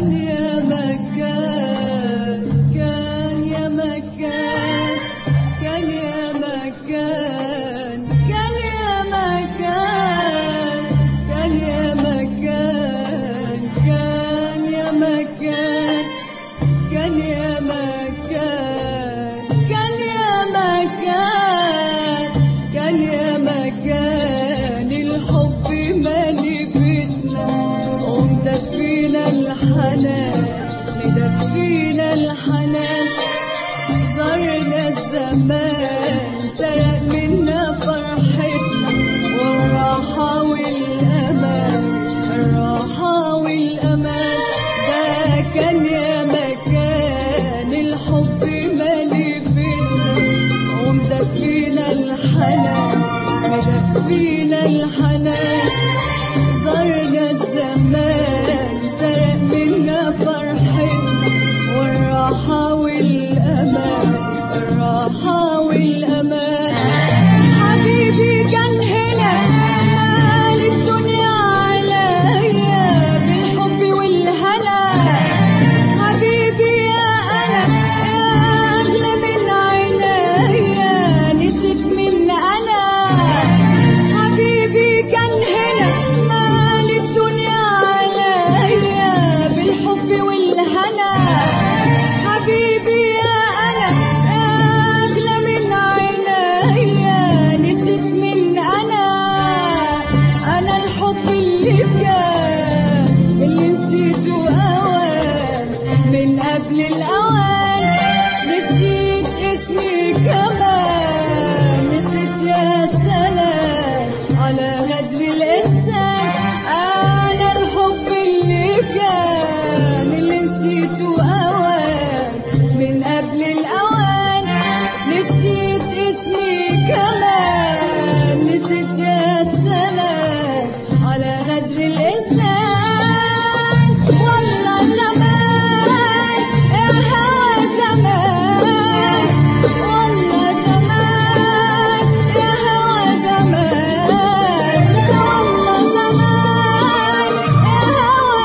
كان يا مكان كان يا مكان كان يا مكان كان يا مكان كان يا مكان كان يا مكان كان يا مكان كان يا مكان كان يا مكان الحب مالي بيتنا ومدفينا الحنان مدفينا الحنان زرنا الزمان سرق منا فرحتنا والراحة والأمان الراحة والأمان ده كان يا مكان الحب مالي بينا ومدفينا الحنان مدفينا الحنان زرنا الزمان سرق منا فرحتنا والراحة والأمان الراحة والأمان حبيبي كان هنا مال الدنيا عليا بالحب والهنا حبيبي يا أنا يا أغلى من عينيا نسيت من أنا حبيبي كان هنا مال الدنيا عليا بالحب والهنا حبيبي يا أنا يا أغلى من عينيا نسيت من أنا أنا الحب اللي كان اللي نسيته أوان من قبل الأوان نسيت اسمي كمان نسيت يا سلام على غدر الإنسان أنا الحب اللي كان اللي نسيته أوان من قبل الأوان نسيت اسمي كمان نسيت يا سلام على غدر الإنسان والله زمان يا هوى زمان والله زمان يا هوى زمان والله زمان يا هوى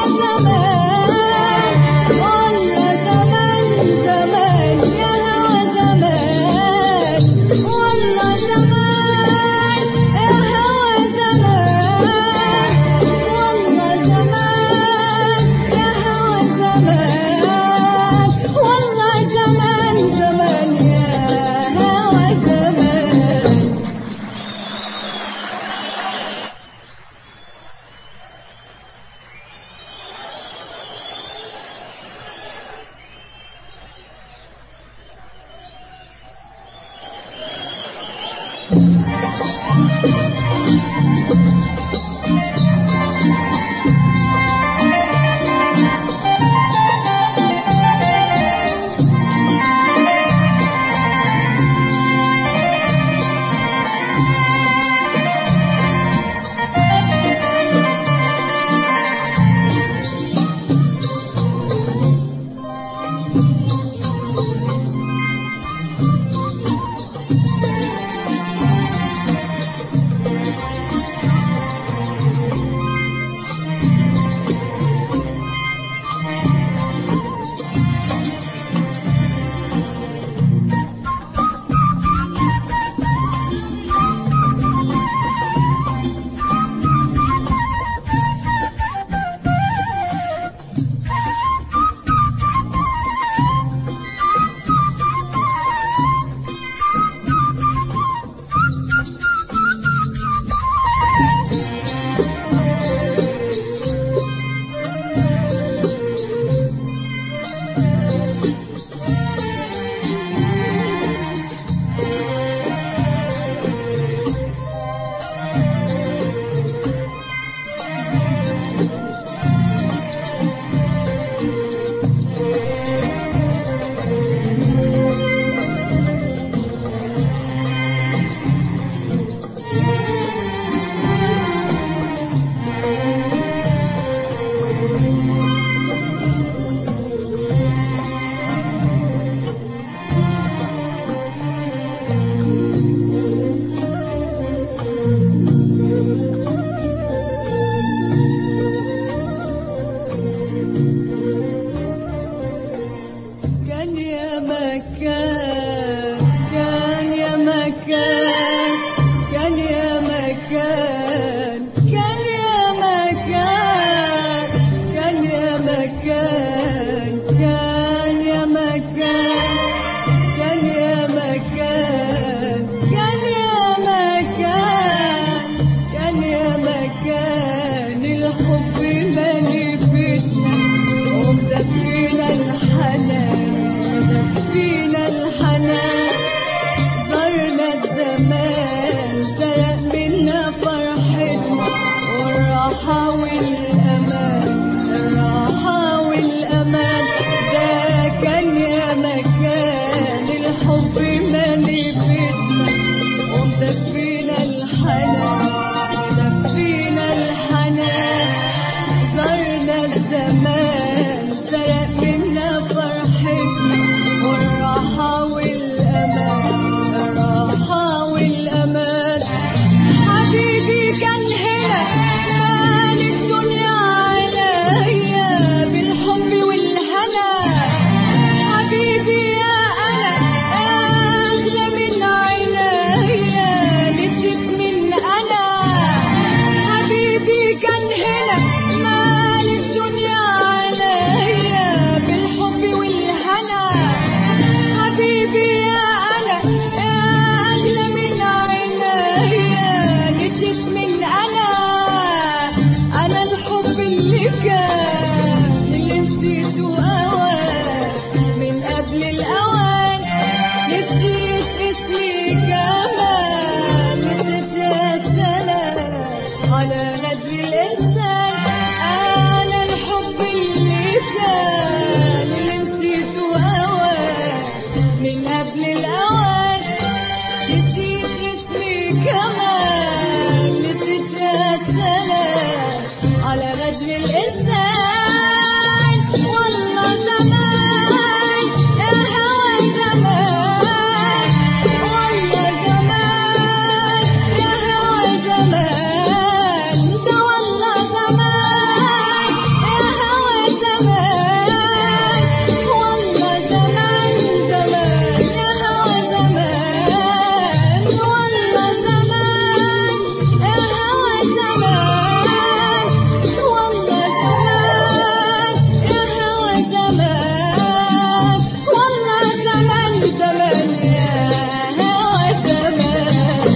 زمان والله زمان زمان يا هوى زمان والله زمان يا هوى زمان زمان سرق منا فرحتنا والراحة والأمان الراحة والأمان حبيبي كان هنا مال الدنيا عليا بالحب والهنا حبيبي يا أنا أغلى من عينيا نسيت من أنا حبيبي كان هنا مال الدنيا عليا بالحب والهنا حبيبي يا أنا أغلى من عينيا نسيت من أنا أنا الحب اللي كان اللي نسيته أوان من قبل الأوان نسيت اسمي كمان نسيت يا سلام على غدر الإنسان أنا الحب اللي كان اللي نسيته أوان من قبل الأوان نسيت اسمي كمان نسيت يا سلام على غدر الإنسان والله زمان يا هوى زمان والله زمان يا هوى زمان انت والله زمان يا هوى زمان والله زمان زمان يا هوى زمان والله زمان يا هوى زمان والله زمان يا هوى زمان والله زمان زمان يا هوى زمان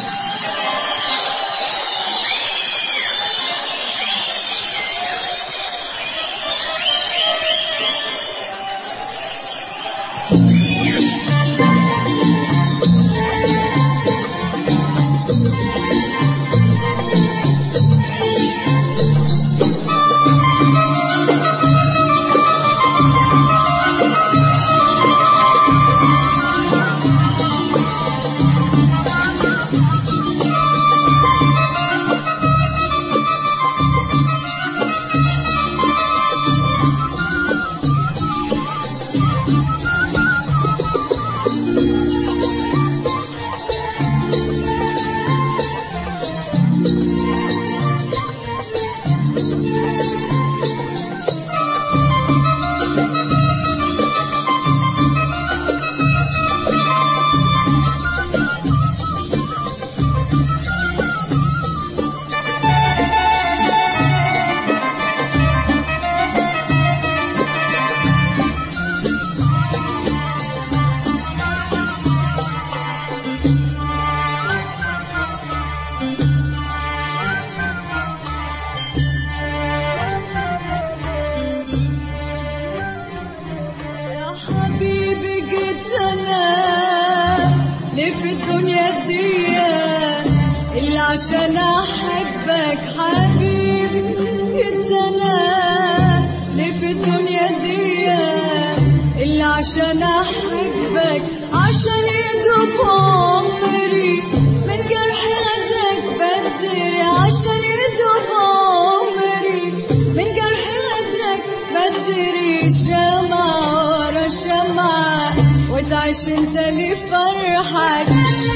يا حبيبي جيت انا ليه في الدنيا دي اللي عشان احبك حبيبي جيت انا ليه في الدنيا دي اللي عشان احبك عشان يدوب عمري من جرح غدرك بدري عشان يدوب عمري من جرح غدرك بدري شمعة ورا شمعة وتعيش انت لفرحك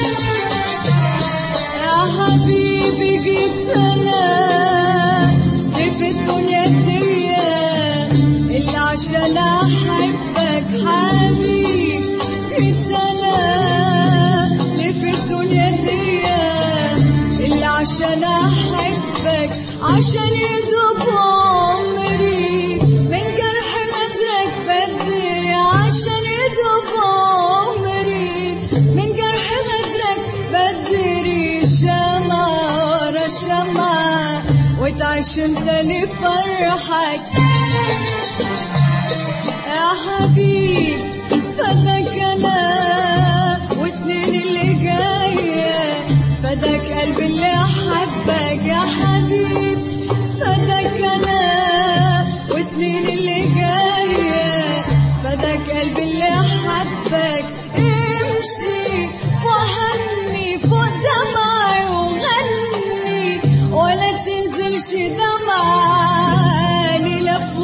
يا حبيبي جيت انا ليه في الدنيا دي اللي عشان احبك حبيب جيت انا ليه في الدنيا دي اللي عشان احبك عشان يدوب عمري من جرح غدرك بدري عشان يدوب عمري من جرح غدرك بدري شمعة ورا شمعة وتعيش انت لفرحك يا حبيب فداك انا وسنين اللي جايه فداك قلبي اللي حبك يا حبيب فداك انا وسنين اللي جايه فداك قلبي اللي حبك امشي فوق همي فوق دمعي وغني ولا تنزلش دمعة ليلة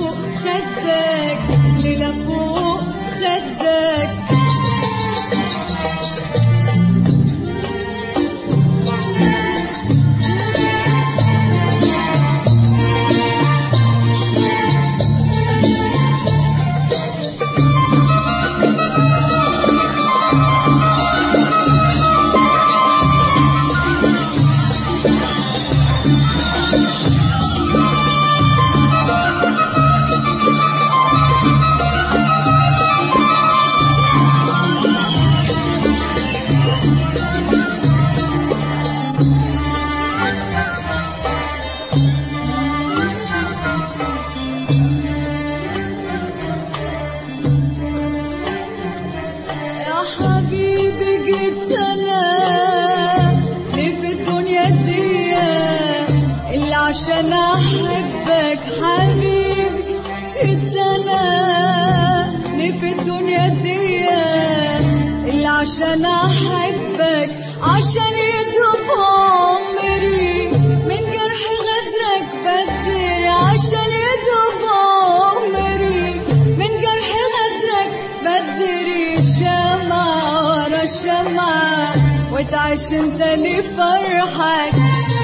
عشان احبك حبيبي انت انا اللي في الدنيا دي اللي عشان احبك عشان يدوب عمري من جرح غدرك بدري عشان يدوب عمري من جرح غدرك بدري شمعة ورا شمعة وتعيش انت لفرحك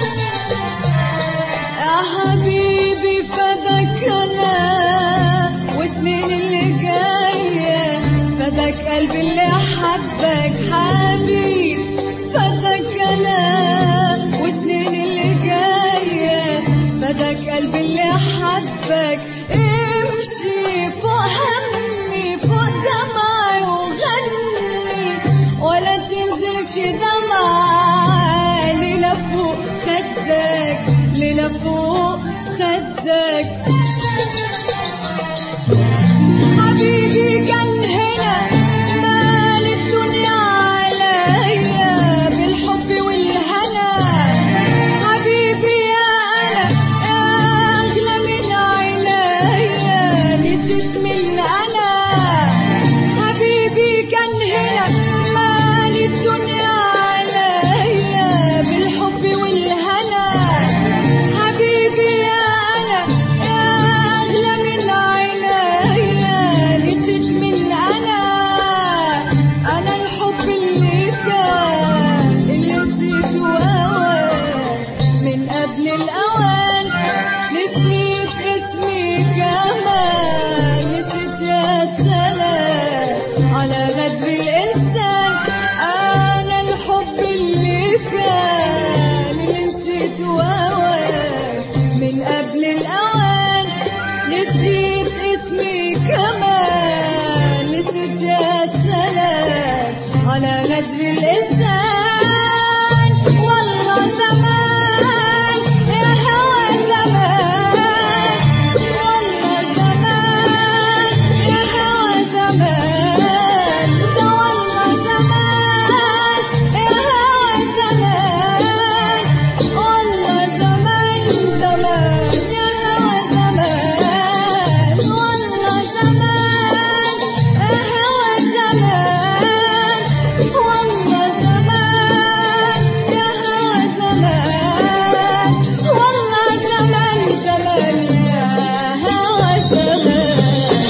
يا حبيبي فداك انا وسنين اللي جايه فداك قلبي اللي حبك حبيبي فداك انا وسنين اللي جايه فداك قلبي اللي حبك امشي فوق همي فوق دمعي وغني ولا تنزلش دمعة ليلة فوق خدك ليلة فوق خدك حبيبي كان هنا مال الدنيا عليا بالحب والهنا حبيبي يا انا يا اغلى من عينيا نسيت من انا حبيبي كان هنا مال الدنيا عليا بالحب والهنا حبيبي يا انا يا اغلى من عينيا نسيت من انا انا الحب اللي كان اللي نسيته اوان من قبل الاوان نسيت اسمي كمان نسيت يا سلام على غدر الانسان انا الحب اللي كان اللي نسيته اوان من قبل الاوان نسيت اسمي كمان نسيت يا سلام على غدر الإنسان والله زمان يا هوى زمان والله زمان يا هوى زمان ده والله زمان يا هوى زمان والله زمان زمان يا هوى زمان والله زمان يا هوى زمان والله زمان يا هوى زمان والله زمان زمان يا هوى زمان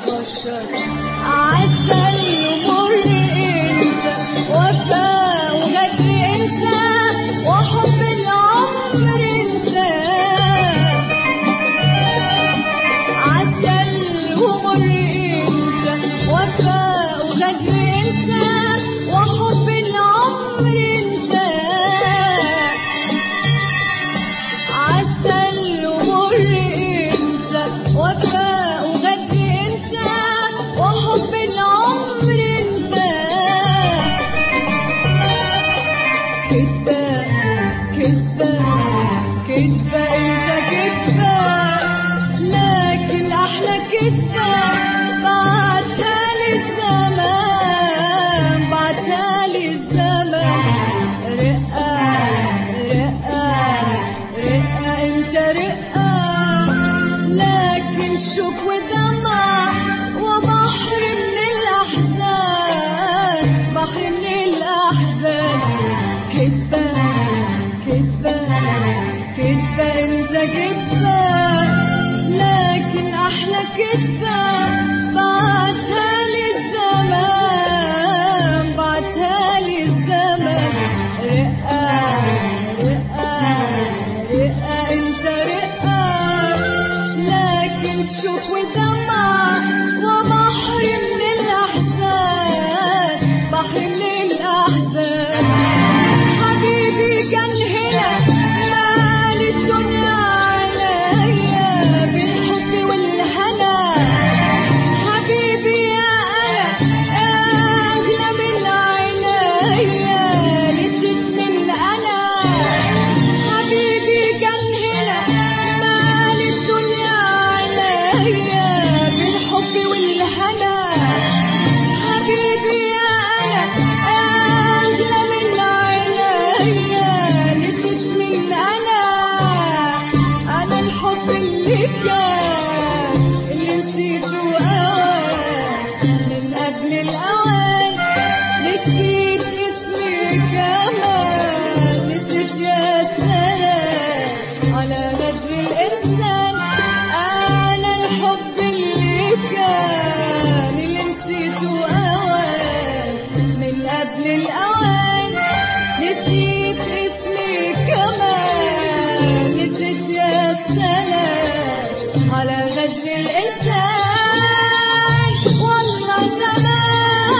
بشر عسل ومر انت وفاء وغدر انت وحب العمر انت عسل ومر انت وفاء وغدر انت وحب العمر انت عسل ومر انت وفاء وغدر انت وحب العمر انت كدبة كدبة كدبة انت كدبة لكن احلى كدبة بعتها للزمان بعتها للزمان رقة رقة رقة انت رقة لكن شوك ودمع وبحر من الأحزان بحر من الأحزان كدبة كدبة كدبة انت كدبة لكن أحلى كدبة بعتها للزمان بعتها للزمان رقة رقة رقة انت رقة لكن شوف ودمع وبحر من الأحزان بحر من الأحزان حبيبي كان هنا مال الدنيا عليا بالحب والهنا حبيبي يا أنا أغلى من عينيا نسيت من أنا حبيبي كان هنا مال الدنيا عليا بالحب والهنا حبيبي يا أنا أغلى من عينيا نسيت من أنا أنا الحب اللي كان اللي نسيته أوان من قبل الأوان نسيت اسمي كمان نسيت يا سلام على غدر الإنسان أنا الحب اللي كان اللي نسيته أوان من قبل الأوان نسيت اسمي كمان نسيت يا سلام على غدر الإنسان والله زمان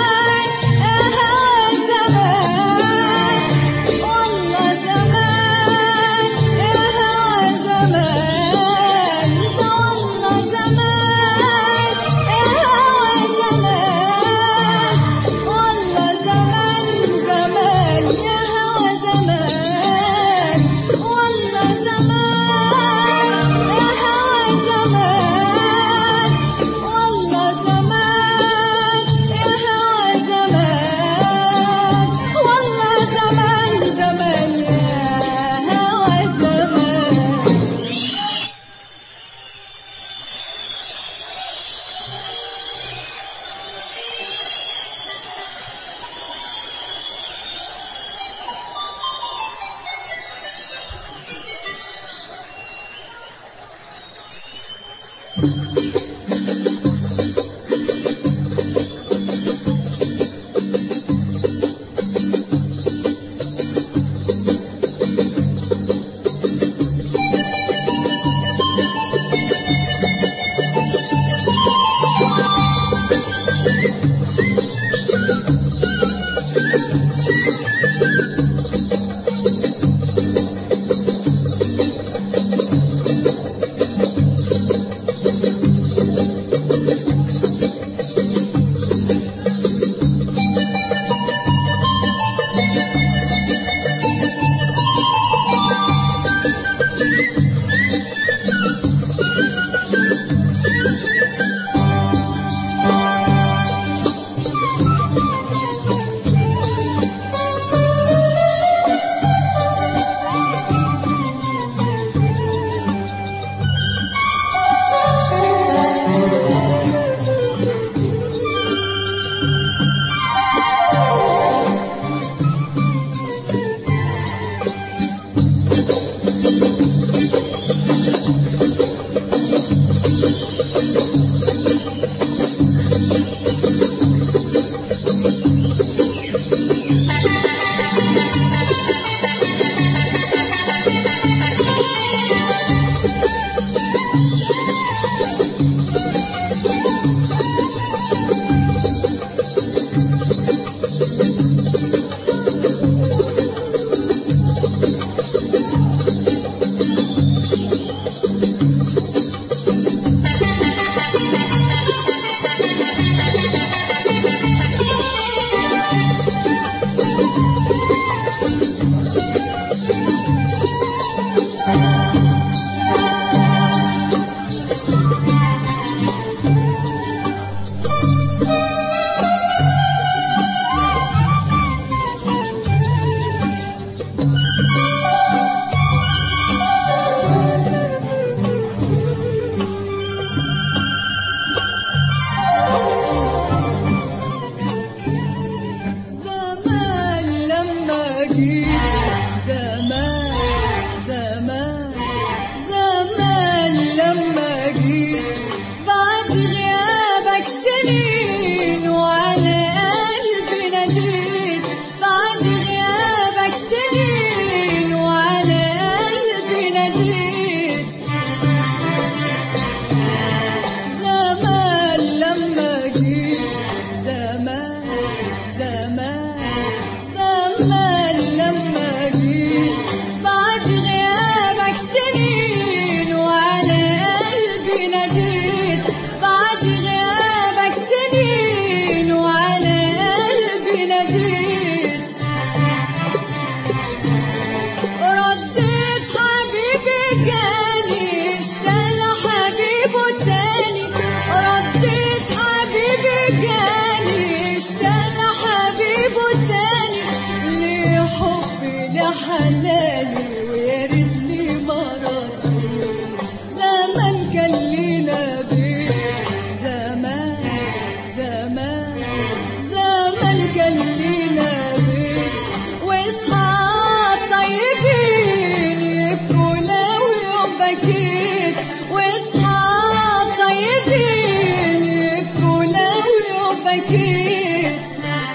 كان لينا بيت واصحاب طيبين يبكوا لو يوم بكيت واصحاب طيبين يبكوا لو يوم بكيت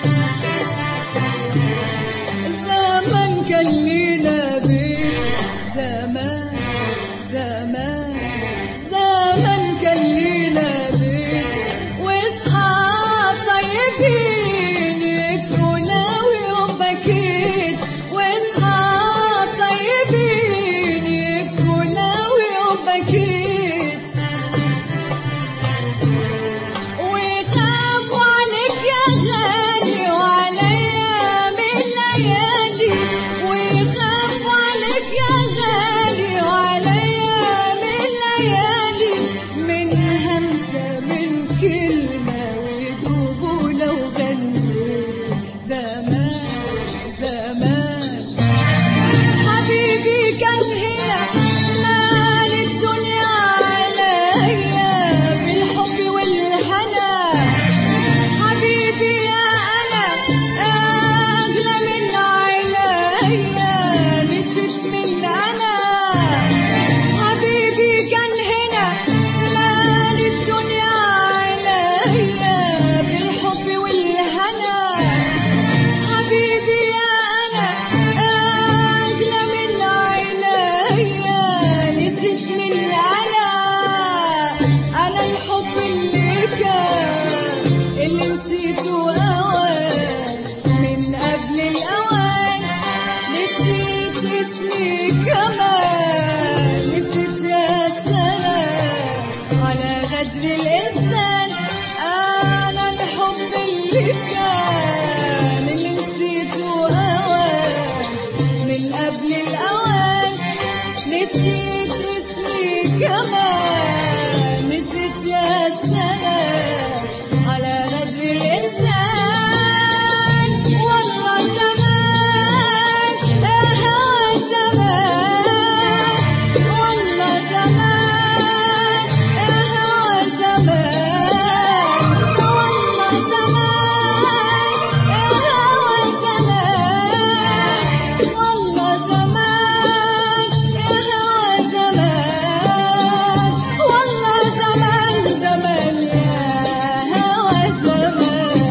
زمان كان لينا بيت زمان زمان زمان كان لينا بيت واصحاب طيبين يبكوا لو يوم بكيت واصحاب طيبين يبكوا لو يوم بكيت ويخافوا عليك يا غالي وعليا من ليالي ويخافوا عليك يا غالي وعليا من ليالي من همسة من كلمة ويدوبوا لو غنوا زمان زمان حبيبي كان هنا مال الدنيا عليا بالحب والهنا حبيبي يا انا اغلى من عينيا نسيت من انا حبيبي كان هنا مال الدنيا عليا بالحب والهنا حبيبي يا أنا أغلى من عينيا نسيت من أنا أنا الحب اللي كان اللي نسيته أوان من قبل الأوان نسيت اسمي كمان نسيت يا سلام على غدر الإنسان أنا الحب اللي كان اللي نسيته أوان من قبل الأوان نسيت اسمي كمان نسيت يا سلام على غدر الإنسان والله زمان يا هوى زمان والله زمان يا هوى زمان والله زمان يا هوى زمان والله زمان يا هوى زمان والله زمان زمان يا هوى زمان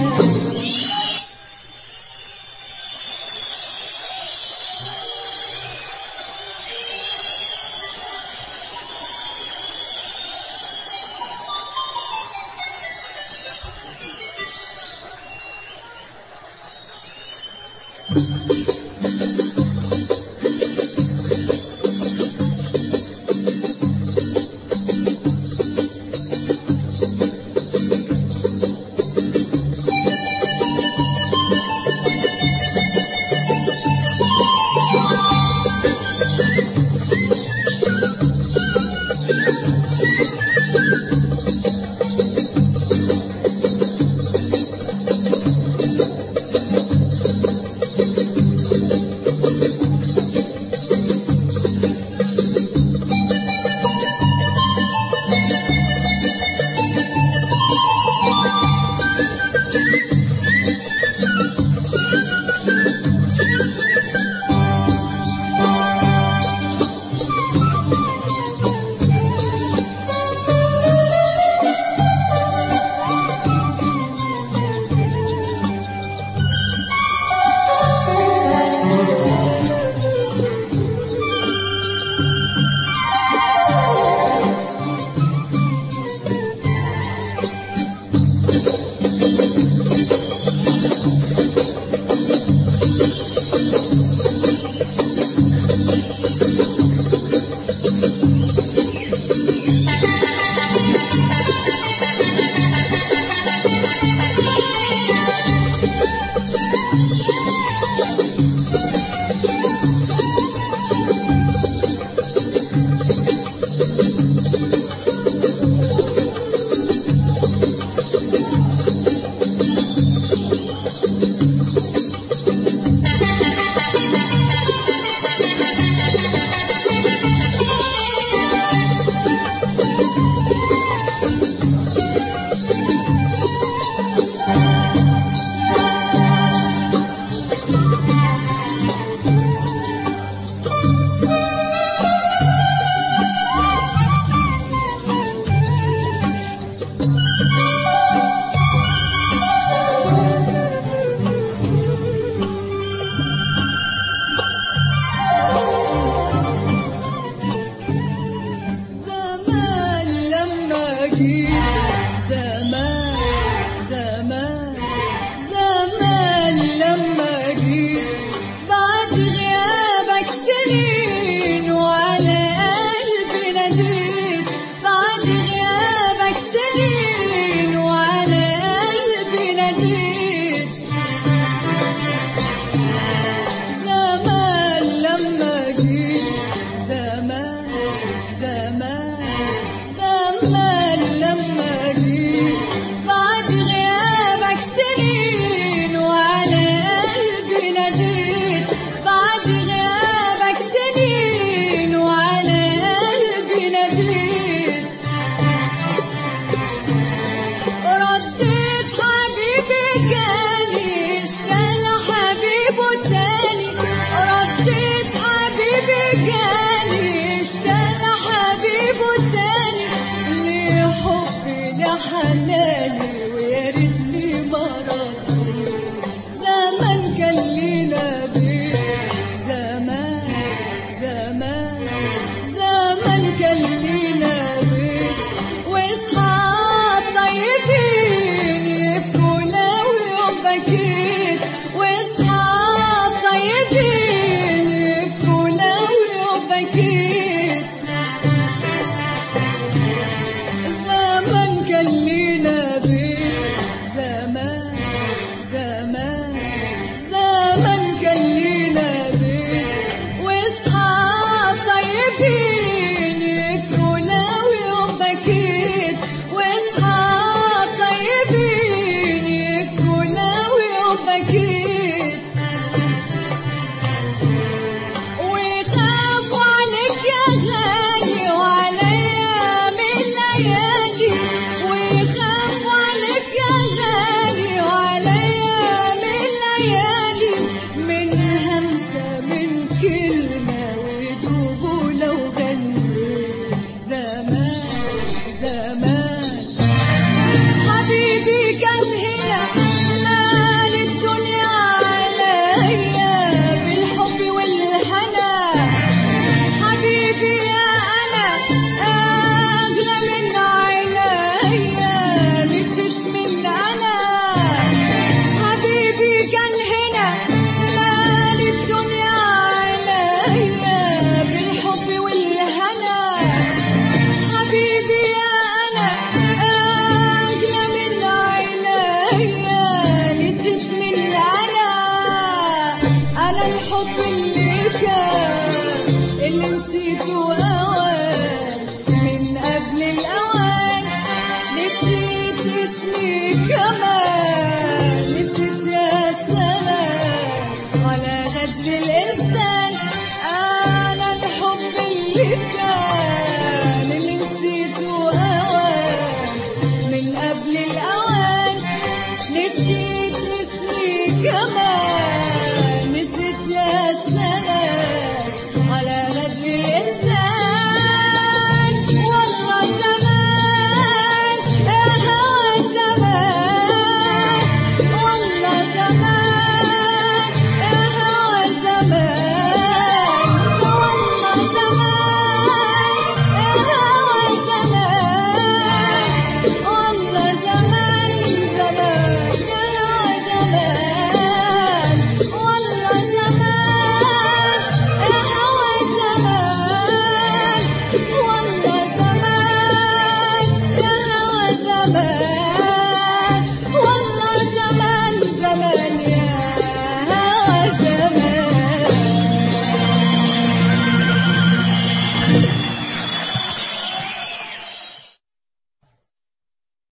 حبيبي كان هنا مال الدنيا عليا بالحب والهنا حبيبي يا أنا أغلى من عينيا نسيت من أنا حبيبي كان هنا مال الدنيا عليا بالحب والهنا حبيبي يا أنا أغلى من عينيا نسيت من أنا أنا الحب اللي كان اللي نسيته أوان من قبل الأوان نسيت اسمي كمان نسيت يا سلام على غدر الإنسان أنا الحب اللي كان اللي نسيته أوان من قبل الأوان نسيت اسمي كمان